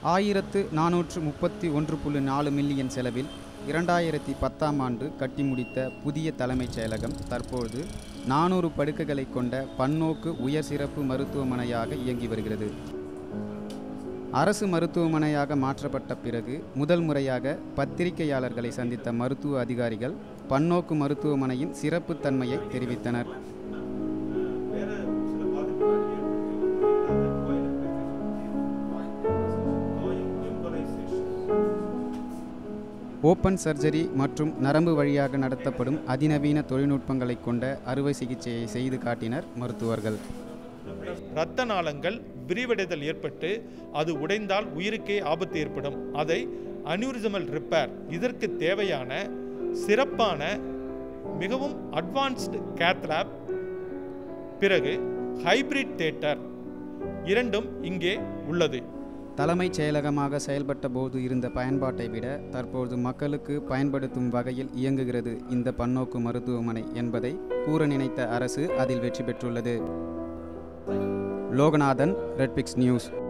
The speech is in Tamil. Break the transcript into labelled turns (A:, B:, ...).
A: ஆயிரத்து நானூற்று முப்பத்தி ஒன்று புள்ளி நாலு மில்லியன் செலவில் இரண்டாயிரத்தி பத்தாம் ஆண்டு கட்டி முடித்த புதிய தலைமைச் செயலகம் தற்பொழுது நானூறு படுக்கைகளை கொண்ட பன்னோக்கு உயர் சிறப்பு மருத்துவமனையாக இயங்கி வருகிறது அரசு மருத்துவமனையாக மாற்றப்பட்ட பிறகு முதல் முறையாக பத்திரிகையாளர்களை சந்தித்த மருத்துவ அதிகாரிகள் பன்னோக்கு மருத்துவமனையின் சிறப்புத் தன்மையை தெரிவித்தனர்
B: வேற சில பாதிப்புகள்
A: ஓப்பன் சர்ஜரி மற்றும் நரம்பு வழியாக நடத்தப்படும் அதிநவீன தொழில்நுட்பங்களை கொண்ட அறுவை சிகிச்சையை செய்து காட்டினர் மருத்துவர்கள்
B: இரத்த நாளங்கள் விரிவடைதல் ஏற்பட்டு அது உடைந்தால் உயிருக்கே ஆபத்து ஏற்படும் அதை அனியூரிசமல் ரிப்பேர் இதற்கு தேவையான சிறப்பான மிகவும் அட்வான்ஸ்டு கேத்லாப் பிறகு ஹைபிரிட் தேட்டர் இரண்டும் இங்கே உள்ளது
A: தலைமைச் செயலகமாக செயல்பட்ட போது இருந்த பயன்பாட்டை விட தற்போது மக்களுக்கு பயன்படுத்தும் வகையில் இயங்குகிறது இந்த பன்னோக்கு மருத்துவமனை என்பதை கூற நினைத்த அரசு அதில் வெற்றி பெற்றுள்ளது லோகநாதன் ரெட்பிக்ஸ் நியூஸ்